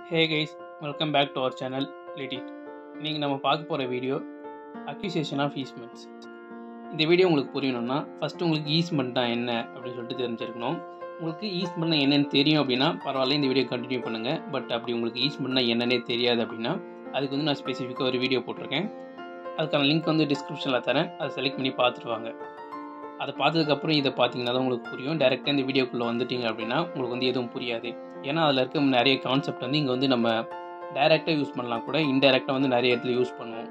hey guys welcome back to our channel லிட்டிட் நீங்கள் நம்ம பார்க்க போகிற வீடியோ அக்யூசியேஷன் ஆஃப் ஈஸ்மெண்ட்ஸ் இந்த வீடியோ உங்களுக்கு புரியணும்னா ஃபஸ்ட்டு உங்களுக்கு ஈஸ்மெண்ட்னா என்ன அப்படின்னு சொல்லிட்டு தெரிஞ்சிருக்கணும் உங்களுக்கு ஈஸ்மெண்ட்னா என்னென்னு தெரியும் அப்படின்னா பரவாயில்ல இந்த வீடியோ கண்டினியூ பண்ணுங்கள் பட் அப்படி உங்களுக்கு ஈஸ்மெண்ட்னா என்னன்னே தெரியாது அப்படின்னா அதுக்கு வந்து நான் ஸ்பெசிஃபிக்காக ஒரு வீடியோ போட்டிருக்கேன் அதுக்கான லிங்க் வந்து டிஸ்கிரிப்ஷனில் தரேன் அதை செலக்ட் பண்ணி பார்த்துட்டு வாங்க அதை பார்த்ததுக்கப்புறம் இதை பார்த்தீங்கன்னா தான் உங்களுக்கு புரியும் டேரெக்டாக இந்த வீடியோக்குள்ளே வந்துட்டீங்க அப்படின்னா உங்களுக்கு வந்து எதுவும் புரியாது ஏன்னா அதில் இருக்க நிறைய கான்செப்ட் வந்து இங்கே வந்து நம்ம டைரெக்டாக யூஸ் பண்ணலாம் கூட இன்டெரக்டாக வந்து நிறைய இடத்துல யூஸ் பண்ணுவோம்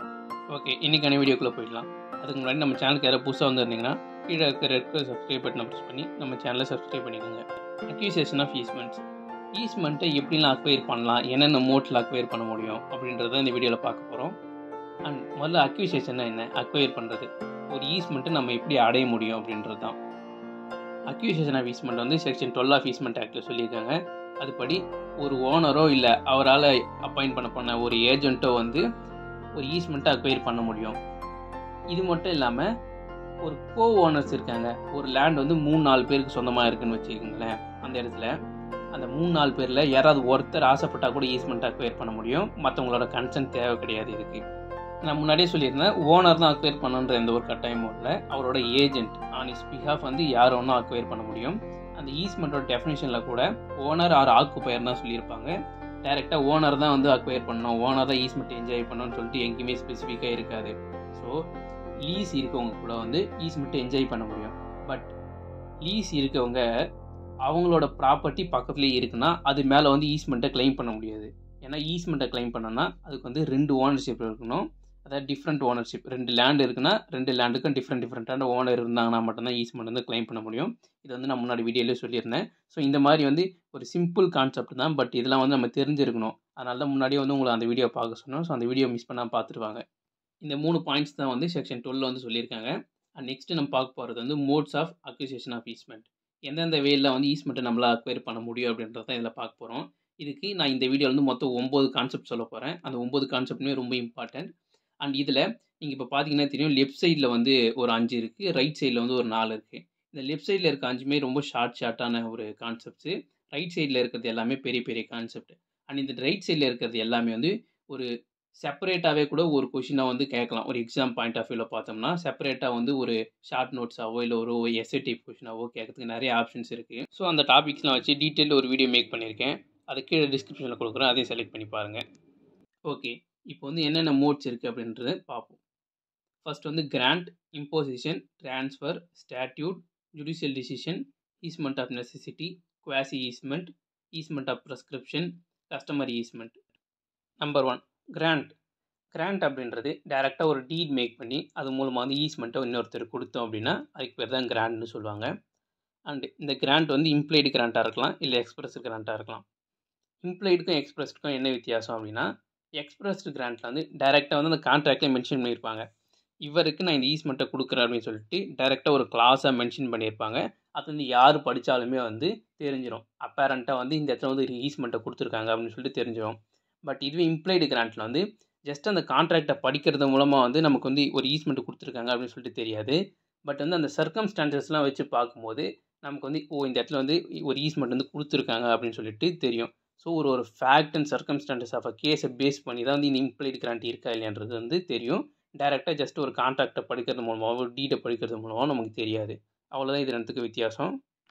ஓகே இன்றைக்கான வீடியோக்குள்ளே போயிடலாம் அதுக்கு முன்னாடி நம்ம சேனலுக்கு யாராவது புதுசாக வந்திருந்தீங்கன்னா கீழே இருக்க ரெட் கலர் சப்ஸ்கிரைப் பட்டனை ப்ரெஸ் பண்ணி நம்ம சேனலை சப்ஸ்கிரைப் பண்ணிக்கோங்க அக்யூசியேஷன் ஆஃப் ஈஸ்மெண்ட்ஸ் ஈஸ்மெண்ட்டை எப்படிலாம் அக்வயர் பண்ணலாம் என்னென்ன மோட்டில் அக்வயர் பண்ண முடியும் அப்படின்றத இந்த வீடியோவில் பார்க்க போகிறோம் அண்ட் முதல்ல அக்யூசியேஷன்னா என்ன அக்வயர் பண்ணுறது ஒரு ஈஸ்மெண்ட்டை நம்ம எப்படி அடைய முடியும் அப்படின்றது தான் அக்யூசியேஷன் ஆஃப் ஈஸ்மெண்ட் வந்து செக்ஷன் டுவெல் ஆஃப் ஈஸ்மெண்ட் ஆக்டில் சொல்லியிருக்காங்க அதுபடி ஒரு ஓனரோ இல்லை அவரால் அப்பாயிண்ட் பண்ண பண்ண ஒரு ஏஜென்ட்டோ வந்து ஒரு ஈஸ்மெண்ட்டை அக்வயர் பண்ண முடியும் இது மட்டும் இல்லாமல் ஒரு கோ ஓனர்ஸ் இருக்காங்க ஒரு லேண்ட் வந்து மூணு நாலு பேருக்கு சொந்தமாக இருக்குன்னு வச்சுக்கோங்களேன் அந்த இடத்துல அந்த மூணு நாலு பேரில் யாராவது ஒருத்தர் ஆசைப்பட்டால் கூட ஈஸ்மெண்ட் அக்வயர் பண்ண முடியும் மற்றவங்களோட கன்சென்ட் தேவை கிடையாது இதுக்கு நான் முன்னாடியே சொல்லியிருந்தேன் ஓனர் தான் அக்வயர் பண்ணணுன்ற எந்த ஒரு கட்டாயமும் இல்லை அவரோட ஏஜென்ட் ஆன் இஸ் பிஹாஃப் வந்து யார் ஒன்றும் அக்வயர் பண்ண முடியும் அந்த ஈஸ்மெண்ட்டோட டெஃபினேஷனில் கூட ஓனர் ஆர் ஆக்குப்பயர் தான் சொல்லியிருப்பாங்க டேரெக்டாக ஓனர் தான் வந்து அக்வயர் பண்ணணும் ஓனர் தான் ஈஸ்மெண்ட் என்ஜாய் பண்ணணும்னு சொல்லிட்டு எங்கேயுமே ஸ்பெசிஃபிக்காக இருக்காது ஸோ லீஸ் இருக்கவங்க கூட வந்து ஈஸ்மெண்ட்டை என்ஜாய் பண்ண முடியும் பட் லீஸ் இருக்கவங்க அவங்களோட ப்ராப்பர்ட்டி பக்கத்துலேயே இருக்குன்னா அது மேலே வந்து ஈஸ்மெண்ட்டை கிளைம் பண்ண முடியாது ஏன்னா ஈஸ்மெண்ட்டை கிளைம் பண்ணோன்னா அதுக்கு வந்து ரெண்டு ஓனர்ஷிப் இருக்கணும் அதாவது டிஃப்ரெண்ட் ஓனர்ஷிப் ரெண்டு லேண்ட் இருக்குன்னா ரெண்டு லேண்டுக்கும் டிஃப்ரெண்ட் டிஃப்ரெண்ட்டான ஓனர் இருந்தாங்கன்னா மட்டும்தான் ஈஸ்மெண்ட் வந்து கிளைம் பண்ண முடியும் இது வந்து நான் முன்னாடி வீடியோலேயே சொல்லியிருந்தேன் ஸோ இந்த மாதிரி வந்து ஒரு சிம்பிள் கான்செப்ட் தான் பட் இதெல்லாம் வந்து நம்ம தெரிஞ்சிருக்கணும் அதனால தான் முன்னாடியே வந்து உங்களை அந்த வீடியோ பார்க்க சொன்னோம் ஸோ அந்த வீடியோ மிஸ் பண்ணால் பார்த்துருவாங்க இந்த மூணு பாயிண்ட்ஸ் தான் வந்து செக்ஷன் டுவெல் வந்து சொல்லியிருக்காங்க அண்ட் நெக்ஸ்ட்டு நம்ம பார்க்க போகிறது வந்து modes of acquisition of easement எந்தெந்த வேயில் வந்து ஈஸ்மெண்ட்டை நம்மளால் அக்வயர் பண்ண முடியும் அப்படின்றத இதில் பார்க்க போகிறோம் இதுக்கு நான் இந்த வீடியோவில் வந்து மொத்தம் ஒம்பது கான்செப்ட் சொல்ல போகிறேன் அந்த ஒம்பது கான்செப்ட்டுமே ரொம்ப இம்பார்ட்டன்ட் அண்ட் இதில் நீங்கள் இப்போ பார்த்தீங்கன்னா தெரியும் லெஃப்ட் சைடில் வந்து ஒரு அஞ்சு இருக்குது ரைட் சைடில் வந்து ஒரு நாலு இருக்குது இந்த லெஃப்ட் சைடில் இருக்க அஞ்சுமே ரொம்ப ஷார்ட் ஷார்ட்டான ஒரு கான்செப்ட்ஸு ரைட் சைடில் இருக்கிறது எல்லாமே பெரிய பெரிய கான்செப்ட் அண்ட் இந்த ரைட் சைடில் இருக்கிறது எல்லாமே வந்து ஒரு செப்பரேட்டாகவே கூட ஒரு கொஷினாக வந்து கேட்கலாம் ஒரு எக்ஸாம் பாயிண்ட் ஆஃப் வியூவில் பார்த்தோம்னா செப்பரேட்டாக வந்து ஒரு ஷார்ட் நோட்ஸாவோ இல்லை ஒரு எஸ்ஏ டைப் கொஷினாவோ கேட்கறதுக்கு நிறைய ஆப்ஷன்ஸ் இருக்குது ஸோ அந்த டாபிக்ஸ்லாம் வச்சு டீட்டெயில் ஒரு வீடியோ மேக் பண்ணியிருக்கேன் அது கீழே டிஸ்கிரிப்ஷனில் கொடுக்குறேன் அதையும் செலக்ட் பண்ணி பாருங்கள் ஓகே இப்போ வந்து என்னென்ன மோட்ஸ் இருக்குது அப்படின்றத பார்ப்போம் ஃபர்ஸ்ட் வந்து grant imposition transfer statute judicial decision easement of necessity quasi easement easement of prescription customer easement number one grant grant அப்படின்றது டேரெக்டாக ஒரு டீட் மேக் பண்ணி அது மூலமாக வந்து ஈஸ்மெண்ட்டை இன்னொருத்தர் கொடுத்தோம் அப்படின்னா அதுக்கு பேர் தான் கிராண்ட்னு சொல்லுவாங்க அண்ட் இந்த கிராண்ட் வந்து இம்ப்ளைடு கிராண்ட்டாக இருக்கலாம் இல்லை எக்ஸ்பிரஸ் கிராண்ட்டாக இருக்கலாம் இம்ப்ளைடுக்கும் எக்ஸ்பிரஸ்க்கும் என்ன வித்தியாசம் அப்படின்னா எக்ஸ்பிரஸ்டு கிராண்ட்டில் வந்து டைரெக்டாக வந்து அந்த கான்ட்ராக்டில் மென்ஷன் பண்ணியிருப்பாங்க இவருக்கு நான் இந்த ஈஸ்மெண்ட்டை கொடுக்குறேன் அப்படின்னு சொல்லிட்டு டைரெக்டாக ஒரு கிளாஸாக மென்ஷன் பண்ணியிருப்பாங்க அது வந்து யார் படித்தாலுமே வந்து தெரிஞ்சிடும் அப்பேரண்ட்டாக வந்து இந்த இடத்துல வந்து ஒரு ஈஸ்மெண்ட்டை கொடுத்துருக்காங்க அப்படின்னு சொல்லிட்டு தெரிஞ்சிடும் பட் இதுவே இம்ப்ளைடு கிராண்ட்டில் வந்து ஜஸ்ட் அந்த கான்ட்ராக்டை படிக்கிறது மூலமாக வந்து நமக்கு வந்து ஒரு ஈஸ்மெண்ட் கொடுத்துருக்காங்க அப்படின்னு சொல்லிட்டு தெரியாது பட் வந்து அந்த சர்க்கம்ஸ்டான்சஸ்லாம் வச்சு பார்க்கும்போது நமக்கு வந்து ஓ இந்த இடத்துல வந்து ஒரு ஈஸ்மெண்ட் வந்து கொடுத்துருக்காங்க அப்படின்னு சொல்லிட்டு தெரியும் ஸோ ஒரு ஒரு fact and circumstances of a கேஸை பேஸ் பண்ணி தான் வந்து இந்த இம்ப்ளைடு கிராண்ட் இருக்கா இல்லைன்றது வந்து தெரியும் டேரெக்டாக ஜஸ்ட் ஒரு கான்ட்ராக்டை படிக்கிறது மூலமாக ஒரு டீடை படிக்கிறது மூலமாக நமக்கு தெரியாது அவ்வளோதான் இது ரெண்டுத்துக்கு வித்தியாசம்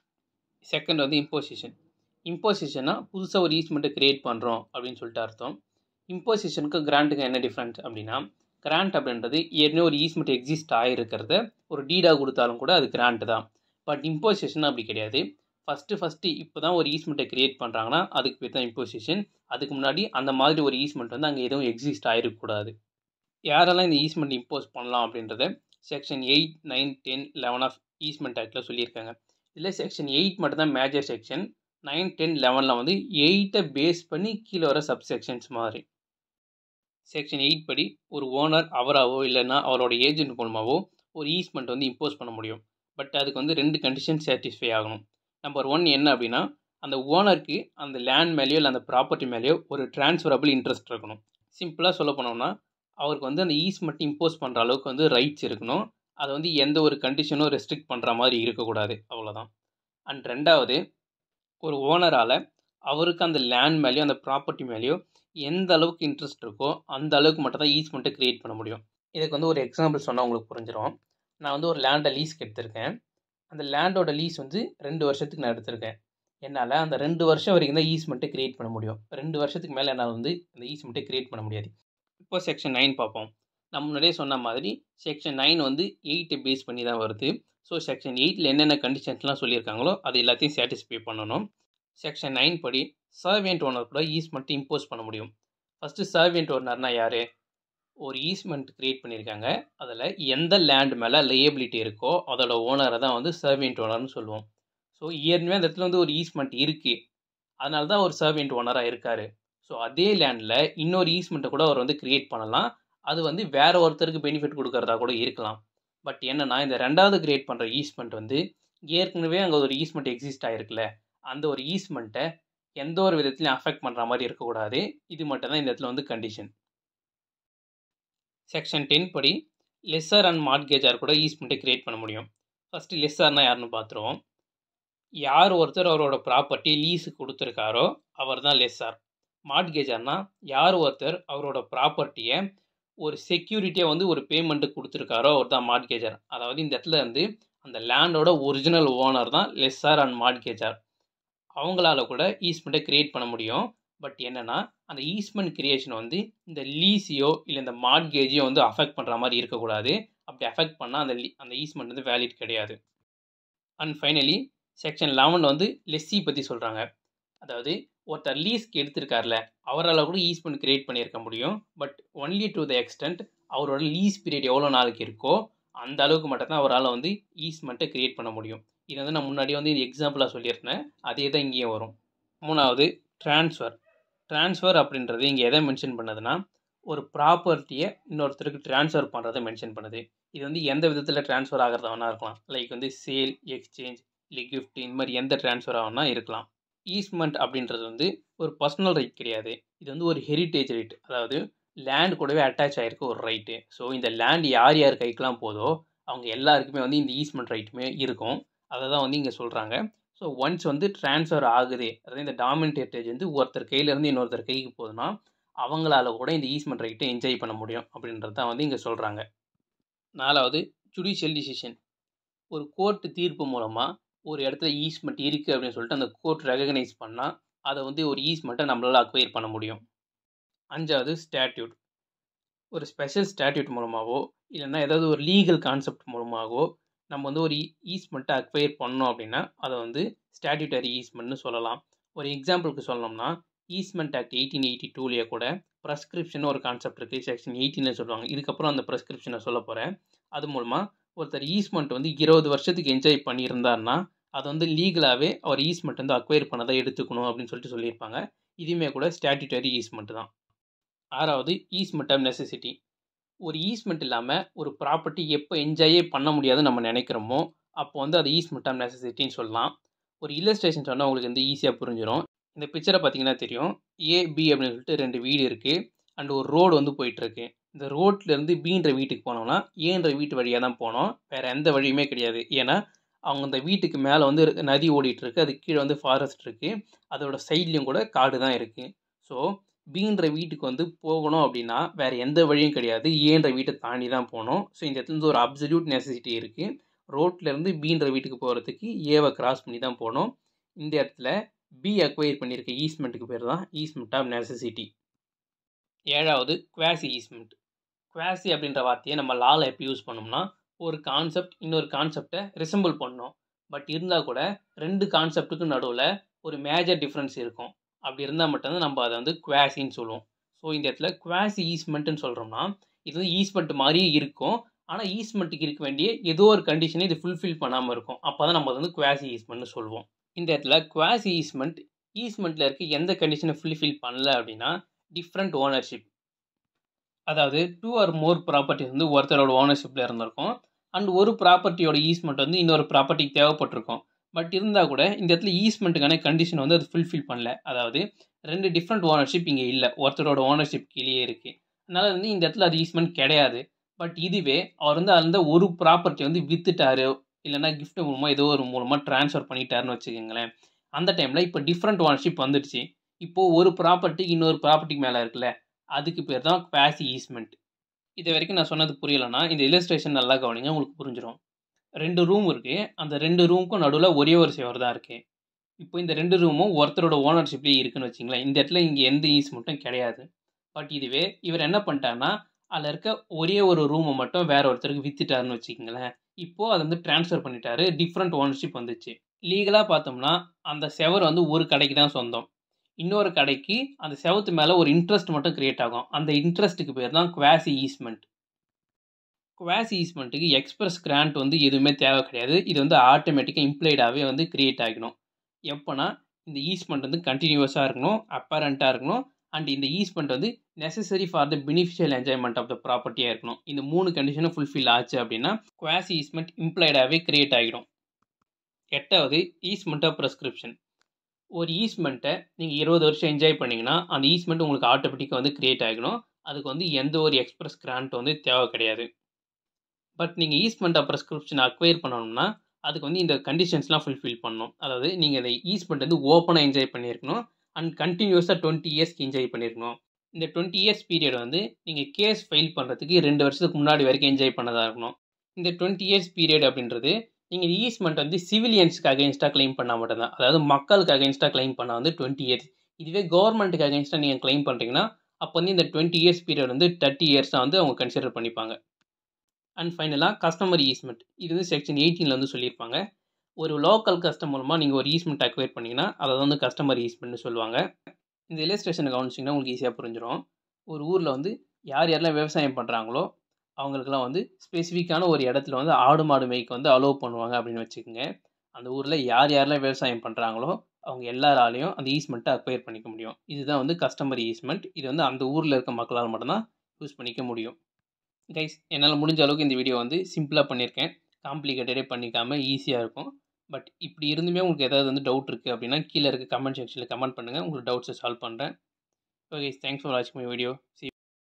செகண்ட் வந்து இம்போசிஷன் இம்போசிஷனாக புதுசாக ஒரு ஈஸ்மெண்ட்டை க்ரியேட் பண்ணுறோம் அப்படின்னு சொல்லிட்டு அர்த்தம் இம்போசிஷனுக்கு கிராண்ட்டுக்கு என்ன டிஃப்ரெண்ட் அப்படின்னா கிராண்ட் அப்படின்றது ஏற்கனவே ஒரு ஈஸ்மெண்ட் எக்ஸிஸ்ட் ஆகிருக்கிறத ஒரு டீடாக கொடுத்தாலும் கூட அது கிராண்ட் தான் பட் இம்போசிஷன் அப்படி கிடையாது ஃபஸ்ட்டு ஃபஸ்ட்டு இப்போ தான் ஒரு ஈஸ்மெண்ட்டை க்ரியேட் பண்ணுறாங்கன்னா அதுக்கு பேர் தான் இம்போசிஷன் அதுக்கு முன்னாடி அந்த மாதிரி ஒரு ஈஸ்மெண்ட் வந்து அங்கே எதுவும் எக்ஸிஸ்ட் ஆகிருக்கக்கூடாது யாரெல்லாம் இந்த ஈஸ்மெண்ட் இம்போஸ் பண்ணலாம் அப்படின்றத section eight nine ten eleven of easement ஆக்டில் சொல்லியிருக்காங்க இதில் செக்ஷன் எயிட் மட்டும் தான் மேஜர் செக்ஷன் நைன் டென் லெவனில் வந்து எயிட்டை பேஸ் பண்ணி கீழே வர சப்செக்ஷன்ஸ் மாதிரி செக்ஷன் எயிட் படி ஒரு ஓனர் அவராவோ இல்லைன்னா அவரோட ஏஜென்ட் மூலமாகவோ ஒரு ஈஸ்மெண்ட் வந்து இம்போஸ் பண்ண முடியும் பட் அதுக்கு வந்து ரெண்டு கண்டிஷன் சாட்டிஸ்ஃபை ஆகணும் நம்பர் ஒன் என்ன அப்படின்னா அந்த ஓனருக்கு அந்த லேண்ட் மேலேயோ இல்லை அந்த ப்ராப்பர்ட்டி மேலேயோ ஒரு டிரான்ஸ்ஃபரபிள் இன்ட்ரெஸ்ட் இருக்கணும் சிம்பிளாக சொல்ல போனோம்னா அவருக்கு வந்து அந்த ஈஸ்மெண்ட் இம்போஸ் பண்ணுற அளவுக்கு வந்து ரைட்ஸ் இருக்கணும் அதை வந்து எந்த ஒரு கண்டிஷனும் ரெஸ்ட்ரிக்ட் பண்ணுற மாதிரி இருக்கக்கூடாது அவ்வளோதான் அண்ட் ரெண்டாவது ஒரு ஓனரால் அவருக்கு அந்த லேண்ட் மேலேயோ அந்த ப்ராப்பர்ட்டி மேலேயோ எந்த அளவுக்கு இன்ட்ரெஸ்ட் இருக்கோ அந்த அளவுக்கு மட்டும் தான் ஈஸ்மெண்ட்டை க்ரியேட் பண்ண முடியும் இதுக்கு வந்து ஒரு எக்ஸாம்பிள் சொன்னால் உங்களுக்கு புரிஞ்சிடும் நான் வந்து ஒரு லேண்டை லீஸ்க்கு எடுத்திருக்கேன் அந்த லேண்டோட லீஸ் வந்து ரெண்டு வருஷத்துக்கு நான் எடுத்திருக்கேன் என்னால் அந்த ரெண்டு வருஷம் வரைக்கும் தான் ஈஸ்மெண்ட்டை க்ரியேட் பண்ண முடியும் ரெண்டு வருஷத்துக்கு மேலே என்னால் வந்து அந்த ஈஸ்மெண்ட்டை க்ரியேட் பண்ண முடியாது இப்போ செக்ஷன் நைன் பார்ப்போம் நம்ம முன்னாடியே சொன்ன மாதிரி செக்ஷன் நைன் வந்து எயிட்டை பேஸ் பண்ணி தான் வருது ஸோ செக்ஷன் எயிட்டில் என்னென்ன கண்டிஷன்ஸ்லாம் சொல்லியிருக்காங்களோ அது எல்லாத்தையும் சாட்டிஸ்ஃபை பண்ணணும் செக்ஷன் நைன் படி சர்வேண்ட் ஓனர் கூட ஈஸ்மெண்ட் இம்போஸ் பண்ண முடியும் ஃபஸ்ட்டு சர்வேண்ட் ஓனர்னா யார் ஒரு ஈஸ்மெண்ட் க்ரியேட் பண்ணியிருக்காங்க அதில் எந்த லேண்ட் மேலே லேபிலிட்டி இருக்கோ அதோட ஓனரை தான் வந்து சர்வேண்ட் ஓனர்னு சொல்லுவோம் ஸோ ஏற்கனவே அந்த இடத்துல வந்து ஒரு ஈஸ்மெண்ட் இருக்குது அதனால தான் ஒரு சர்வேண்ட் ஓனராக இருக்கார் ஸோ அதே லேண்டில் இன்னொரு ஈஸ்மெண்ட்டை கூட அவர் வந்து க்ரியேட் பண்ணலாம் அது வந்து வேற ஒருத்தருக்கு பெனிஃபிட் கொடுக்கறதா கூட இருக்கலாம் பட் என்னன்னா இந்த ரெண்டாவது கிரியேட் பண்ணுற ஈஸ்மெண்ட் வந்து ஏற்கனவே அங்கே ஒரு ஈஸ்மெண்ட் எக்ஸிஸ்ட் ஆகிருக்குல்ல அந்த ஒரு ஈஸ்மெண்ட்டை எந்த ஒரு விதத்துலையும் அஃபெக்ட் பண்ணுற மாதிரி இருக்கக்கூடாது இது மட்டும் தான் இந்த இடத்துல வந்து கண்டிஷன் செக்ஷன் டென் படி லெஸ்ஸர் அண்ட் மார்ட்கேஜார் கூட ஈஸ்மெண்ட்டை கிரியேட் பண்ண முடியும் ஃபஸ்ட்டு லெஸ்ஸர்னா யாருன்னு பார்த்துருவோம் யார் ஒருத்தர் அவரோட ப்ராப்பர்ட்டி லீஸு கொடுத்துருக்காரோ அவர் தான் லெஸ்ஸார் மார்ட்கேஜர்னா யார் ஒருத்தர் அவரோட ப்ராப்பர்ட்டியை ஒரு செக்யூரிட்டியாக வந்து ஒரு பேமெண்ட்டு கொடுத்துருக்காரோ அவர் தான் மார்ட்கேஜர் அதாவது இந்த இடத்துல வந்து அந்த லேண்டோட ஒரிஜினல் ஓனர் தான் லெஸ்ஸார் அண்ட் மார்ட்கேஜர் அவங்களால கூட ஈஸ்மெண்ட்டை க்ரியேட் பண்ண முடியும் பட் என்னென்னா அந்த ஈஸ்மெண்ட் கிரியேஷன் வந்து இந்த லீஸையோ இல்லை இந்த மார்ட்கேஜையோ வந்து அஃபெக்ட் பண்ணுற மாதிரி இருக்கக்கூடாது அப்படி அஃபெக்ட் பண்ணால் அந்த லீ அந்த ஈஸ்மெண்ட் வந்து வேலிட் கிடையாது அண்ட் ஃபைனலி செக்ஷன் லெவன் வந்து லெஸ்ஸி பற்றி சொல்கிறாங்க அதாவது ஒருத்தர் லீஸ்க்கு எடுத்திருக்கார்ல அவரால் கூட ஈஸ்மெண்ட் கிரியேட் பண்ணியிருக்க முடியும் but only to the extent அவரோட லீஸ் பீரியட் எவ்வளோ நாளைக்கு இருக்கோ அந்த அளவுக்கு மட்டும்தான் அவரால் வந்து ஈஸ்மெண்ட்டை கிரியேட் பண்ண முடியும் இது வந்து நான் முன்னாடி வந்து எக்ஸாம்பிளாக சொல்லியிருந்தேன் அதே தான் இங்கேயும் வரும் மூணாவது ட்ரான்ஸ்ஃபர் ட்ரான்ஸ்ஃபர் அப்படின்றது இங்கே எதை மென்ஷன் பண்ணதுன்னா ஒரு ப்ராப்பர்ட்டியை இன்னொருத்தருக்கு ட்ரான்ஸ்ஃபர் பண்ணுறதை மென்ஷன் பண்ணுது இது வந்து எந்த விதத்தில் ட்ரான்ஸ்ஃபர் ஆகிறதா வேணா இருக்கலாம் லைக் வந்து சேல் எக்ஸ்சேஞ்ச் இல்லை கிஃப்ட் இந்த மாதிரி எந்த ட்ரான்ஸ்ஃபர் ஆகுனா இருக்கலாம் ஈஸ்மெண்ட் அப்படின்றது வந்து ஒரு பர்சனல் ரைட் கிடையாது இது வந்து ஒரு ஹெரிட்டேஜ் ரைட் அதாவது லேண்ட் கூடவே அட்டாச் ஆகிருக்க ஒரு ரைட்டு ஸோ இந்த லேண்ட் யார் யார் கைக்கெலாம் போதோ அவங்க எல்லாருக்குமே வந்து இந்த ஈஸ்மெண்ட் ரைட்டுமே இருக்கும் அதை தான் வந்து இங்கே சொல்கிறாங்க ஸோ ஒன்ஸ் வந்து ட்ரான்ஸ்ஃபர் ஆகுது அதாவது இந்த டாமினன்ட் ஹெரிட்டேஜ் வந்து ஒருத்தர் கையிலேருந்து இன்னொருத்தர் கைக்கு போகுதுன்னா அவங்களால கூட இந்த ஈஸ்மெண்ட் ரைட்டை என்ஜாய் பண்ண முடியும் அப்படின்றது தான் வந்து இங்கே சொல்கிறாங்க நாலாவது ஜுடிஷியல் டிசிஷன் ஒரு கோர்ட்டு தீர்ப்பு மூலமாக ஒரு இடத்துல ஈஸ்மெண்ட் இருக்குது அப்படின்னு சொல்லிட்டு அந்த கோர்ட் ரெகக்னைஸ் பண்ணால் அதை வந்து ஒரு ஈஸ்மெண்ட்டை நம்மளால் அக்வயர் பண்ண முடியும் அஞ்சாவது ஸ்டாட்யூட் ஒரு ஸ்பெஷல் ஸ்டாட்யூட் மூலமாகவோ இல்லைன்னா ஏதாவது ஒரு லீகல் கான்செப்ட் மூலமாகவோ நம்ம வந்து ஒரு ஈஸ்மெண்ட்டை அக்வயர் பண்ணோம் அப்படின்னா அதை வந்து ஸ்டாட்யூட்டரி ஈஸ்மெண்ட்னு சொல்லலாம் ஒரு எக்ஸாம்பிளுக்கு சொல்லணும்னா ஈஸ்மெண்ட் ஆக்ட் எயிட்டீன் எயிட்டி டூலேயே கூட ப்ரெஸ்கிரிப்ஷன் ஒரு கான்செப்ட் இருக்குது செக்ஷன் எயிட்டீனில் சொல்லுவாங்க இதுக்கப்புறம் அந்த ப்ரெஸ்கிரிப்ஷனை சொல்ல போகிறேன் அது மூலமாக ஒருத்தர் ஈஸ்மெண்ட் வந்து இருபது வருஷத்துக்கு என்ஜாய் பண்ணியிருந்தாருன்னா அதை வந்து லீகலாகவே அவர் ஈஸ்மெண்ட் வந்து அக்வயர் பண்ணதை எடுத்துக்கணும் அப்படின்னு சொல்லிட்டு சொல்லியிருப்பாங்க இதுவுமே கூட ஸ்டாட்யூட்டரி ஈஸ்மெண்ட் தான் ஆறாவது ஈஸ்மெண்ட் ஆஃப் நெசசிட்டி ஒரு ஈஸ்மெண்ட் இல்லாமல் ஒரு ப்ராப்பர்ட்டி எப்போ என்ஜாயே பண்ண முடியாதுன்னு நம்ம நினைக்கிறோமோ அப்போ வந்து அது ஈஸ்மெண்ட் ஆஃப் நெசசிட்டின்னு சொல்லலாம் ஒரு இல்லஸ்ட்ரேஷன் சொன்னால் உங்களுக்கு வந்து ஈஸியாக புரிஞ்சிடும் இந்த பிக்சரை பார்த்தீங்கன்னா தெரியும் ஏ பி அப்படின்னு சொல்லிட்டு ரெண்டு வீடு இருக்குது அண்ட் ஒரு ரோடு வந்து போயிட்டுருக்கு இந்த ரோட்லேருந்து பீன்ற வீட்டுக்கு போனோம்னா ஏன்ற வீட்டு வழியாக தான் போனோம் வேறு எந்த வழியுமே கிடையாது ஏன்னா அவங்க அந்த வீட்டுக்கு மேலே வந்து நதி ஓடிட்டுருக்கு அது கீழே வந்து ஃபாரஸ்ட் இருக்குது அதோட சைட்லேயும் கூட காடு தான் இருக்குது ஸோ பீன்ற வீட்டுக்கு வந்து போகணும் அப்படின்னா வேறு எந்த வழியும் கிடையாது ஏன்ற வீட்டை தாண்டி தான் போகணும் ஸோ இந்த இடத்துல இருந்து ஒரு அப்சல்யூட் நெசசிட்டி இருக்குது ரோட்லேருந்து பீன்ற வீட்டுக்கு போகிறதுக்கு ஏவை கிராஸ் பண்ணி தான் போகணும் இந்த இடத்துல பி அக்வயர் பண்ணியிருக்க ஈஸ்மெண்ட்டுக்கு பேர் தான் ஈஸ்மெண்ட் ஆஃப் நெசசிட்டி ஏழாவது குவாசி ஈஸ்மெண்ட் குவாசி அப்படின்ற வார்த்தையை நம்ம லாவில் எப்படி யூஸ் பண்ணோம்னா ஒரு கான்செப்ட் இன்னொரு கான்செப்டை ரிசம்பிள் பண்ணோம் பட் இருந்தால் கூட ரெண்டு கான்செப்ட்டுக்கு நடுவில் ஒரு மேஜர் டிஃப்ரென்ஸ் இருக்கும் அப்படி இருந்தால் மட்டும்தான் நம்ம அதை வந்து குவாசின்னு சொல்லுவோம் ஸோ இந்த இடத்துல குவாசி ஈஸ்மெண்ட்டுன்னு சொல்கிறோம்னா இது வந்து ஈஸ்மெண்ட் மாதிரியே இருக்கும் ஆனால் ஈஸ்மெண்ட்டுக்கு இருக்க வேண்டிய ஏதோ ஒரு கண்டிஷனை இது ஃபுல்ஃபில் பண்ணாமல் இருக்கும் அப்போ தான் நம்ம வந்து குவாசி ஈஸ்மெண்ட்னு சொல்லுவோம் இந்த இடத்துல குவாசி ஈஸ்மெண்ட் ஈஸ்மெண்ட்டில் இருக்க எந்த கண்டிஷனை ஃபுல்ஃபில் பண்ணல அப்படின்னா டிஃப்ரெண்ட் ஓனர்ஷிப் அதாவது டூ ஆர் மோர் ப்ராப்பர்ட்டிஸ் வந்து ஒருத்தரோட ஓனர்ஷிப்பில் இருந்திருக்கும் அண்ட் ஒரு ப்ராப்பர்ட்டியோட ஈஸ்மெண்ட் வந்து இன்னொரு ப்ராப்பர்ட்டிக்கு தேவைப்பட்டிருக்கும் பட் இருந்தால் கூட இந்த இடத்துல ஈஸ்மெண்ட்டுக்கான கண்டிஷன் வந்து அது ஃபுல்ஃபில் பண்ணல அதாவது ரெண்டு டிஃப்ரெண்ட் ஓனர்ஷிப் இங்கே இல்லை ஒருத்தரோட ஓனர்ஷிப் கீழே இருக்குது அதனால் வந்து இந்த இடத்துல அது ஈஸ்மெண்ட் கிடையாது பட் இதுவே அவர் வந்து அந்த ஒரு ப்ராப்பர்ட்டி வந்து வித்துட்டாரு இல்லைன்னா கிஃப்ட் மூலமாக ஏதோ ஒரு மூலமாக ட்ரான்ஸ்ஃபர் பண்ணிட்டாருன்னு வச்சுக்கோங்களேன் அந்த டைமில் இப்போ டிஃப்ரெண்ட் ஓனர்ஷிப் வந்துடுச்சு இப்போது ஒரு ப்ராப்பர்ட்டி இன்னொரு ப்ராப்பர்ட்டிக்கு மேலே இருக்குல்ல அதுக்கு பேர் தான் குவாசி ஈஸ்மெண்ட் இது வரைக்கும் நான் சொன்னது புரியலைன்னா இந்த இல்லஸ்ட்ரேஷன் நல்லா கவனிங்க உங்களுக்கு புரிஞ்சிடும் ரெண்டு ரூம் இருக்குது அந்த ரெண்டு ரூமுக்கும் நடுவில் ஒரே ஒரு சேவர் தான் இருக்குது இப்போ இந்த ரெண்டு ரூமும் ஒருத்தரோட ஓனர்ஷிப்லேயே இருக்குன்னு வச்சிங்களேன் இந்த இடத்துல இங்கே எந்த ஈஸ்மெண்ட்டும் கிடையாது பட் இதுவே இவர் என்ன பண்ணிட்டாருன்னா அதில் இருக்க ஒரே ஒரு ரூமை மட்டும் வேற ஒருத்தருக்கு வித்துட்டாருன்னு வச்சுக்கோங்களேன் இப்போது அதை வந்து ட்ரான்ஸ்ஃபர் பண்ணிட்டாரு டிஃப்ரெண்ட் ஓனர்ஷிப் வந்துச்சு லீகலாக பார்த்தோம்னா அந்த செவர் வந்து ஒரு கடைக்கு தான் சொந்தம் இன்னொரு கடைக்கு அந்த செவத்து மேலே ஒரு இன்ட்ரெஸ்ட் மட்டும் கிரியேட் ஆகும் அந்த இன்ட்ரெஸ்ட்டுக்கு பேர் தான் குவாசி ஈஸ்மெண்ட் குவாசி ஈஸ்மெண்ட்டுக்கு எக்ஸ்பிரஸ் கிராண்ட் வந்து எதுவுமே தேவை கிடையாது இது வந்து ஆட்டோமேட்டிக்காக இம்ப்ளைடாகவே வந்து கிரியேட் ஆகிடும் எப்போனா இந்த ஈஸ்மெண்ட் வந்து கண்டினியூஸாக இருக்கணும் அப்பரண்ட்டாக இருக்கணும் அண்ட் இந்த ஈஸ்மெண்ட் வந்து necessary for the beneficial enjoyment of the ப்ராப்பர்ட்டியாக இருக்கணும் இந்த மூணு கண்டிஷனும் ஃபுல்ஃபில் ஆச்சு அப்படின்னா குவாசி ஈஸ்மெண்ட் இம்ப்ளைடாகவே கிரியேட் ஆகிடும் எட்டாவது ஈஸ்மெண்ட் ஆஃப் ப்ரெஸ்கிரிப்ஷன் ஒரு ஈஸ்மெண்ட்டை நீங்கள் இருபது வருஷம் என்ஜாய் பண்ணிங்கன்னா அந்த ஈஸ்மெண்ட் உங்களுக்கு ஆட்டோமேட்டிக்காக வந்து கிரியேட் ஆகிடும் அதுக்கு வந்து எந்த ஒரு எக்ஸ்பிரஸ் கிராண்ட் வந்து தேவை கிடையாது பட் நீங்கள் ஈஸ்மெண்ட் ஆஃப் ப்ரெஸ்கிரிப்ஷன் அக்வயர் பண்ணணும்னா அதுக்கு வந்து இந்த கண்டிஷன்ஸ்லாம் ஃபுல்ஃபில் பண்ணணும் அதாவது நீங்கள் இந்த ஈஸ்மெண்ட் வந்து ஓப்பனாக என்ஜாய் பண்ணியிருக்கணும் அண்ட் கண்டினியூஸாக டுவெண்ட்டி இயர்ஸ்க்கு என்ஜாய் பண்ணியிருக்கணும் இந்த டுவெண்ட்டி இயர்ஸ் பீரியட் வந்து நீங்கள் கேஸ் ஃபைல் பண்ணுறதுக்கு ரெண்டு வருஷத்துக்கு முன்னாடி வரைக்கும் என்ஜாய் பண்ணதாக இருக்கணும் இந்த டுவெண்ட்டி இயர்ஸ் பீரியட் அப்படின்றது நீங்கள் ஈஸ்மெண்ட் வந்து சிவிலியன்ஸ்க்கு அகைன்ஸ்டாக கிளைம் பண்ணால் மட்டும்தான் அதாவது மக்களுக்கு அகைன்ஸ்டாக கிளைம் பண்ணால் வந்து டுவெண்ட்டி இயர்ஸ் இதுவே கவர்மெண்ட்டுக்கு அகைன்ஸ்டாக நீங்கள் கிளைம் பண்ணுறீங்கன்னா அப்போ வந்து இந்த டுவெண்ட்டி இயர்ஸ் பீரியட் வந்து தேர்ட்டி இயர்ஸாக வந்து அவங்க கன்சிடர் பண்ணிப்பாங்க அண்ட் ஃபைனலாக கஸ்டமர் ஈஸ்மெண்ட் இது வந்து செக்ஷன் எயிட்டீனில் வந்து சொல்லியிருப்பாங்க ஒரு லோக்கல் கஸ்டம் மூலமாக நீங்கள் ஒரு ஈஸ்மெண்ட் அக்வைர் பண்ணிங்கன்னா அதை வந்து கஸ்டமர் ஈஸ்மெண்ட்னு சொல்லுவாங்க இந்த இல்லஸ்ட்ரேஷனை கவனிச்சிங்கன்னா உங்களுக்கு ஈஸியாக புரிஞ்சிடும் ஒரு ஊரில் வந்து யார் யாரெல்லாம் விவசாயம் பண்ணுறாங்களோ அவங்களுக்குலாம் வந்து ஸ்பெசிஃபிக்கான ஒரு இடத்துல வந்து ஆடு மாடு மேய்க்க வந்து அலோவ் பண்ணுவாங்க அப்படின்னு வச்சுக்கோங்க அந்த ஊரில் யார் யாரெல்லாம் விவசாயம் பண்ணுறாங்களோ அவங்க எல்லாராலையும் அந்த ஈஸ்மெண்ட்டை அக்வயர் பண்ணிக்க முடியும் இதுதான் வந்து கஸ்டமர் ஈஸ்மெண்ட் இது வந்து அந்த ஊரில் இருக்க மக்களால் மட்டும்தான் யூஸ் பண்ணிக்க முடியும் கைஸ் என்னால் முடிஞ்ச அளவுக்கு இந்த வீடியோ வந்து சிம்பிளாக பண்ணியிருக்கேன் காம்ப்ளிகேட்டடே பண்ணிக்காமல் ஈஸியாக இருக்கும் பட் இப்படி இருந்துமே உங்களுக்கு ஏதாவது வந்து டவுட் இருக்குது அப்படின்னா கீழே இருக்க கமெண்ட் செக்ஷனில் கமெண்ட் பண்ணுங்கள் உங்களுக்கு டவுட்ஸை சால்வ் பண்ணுறேன் ஓகே தேங்க்ஸ் ஃபார் வாட்சிங் மை வீடியோ சி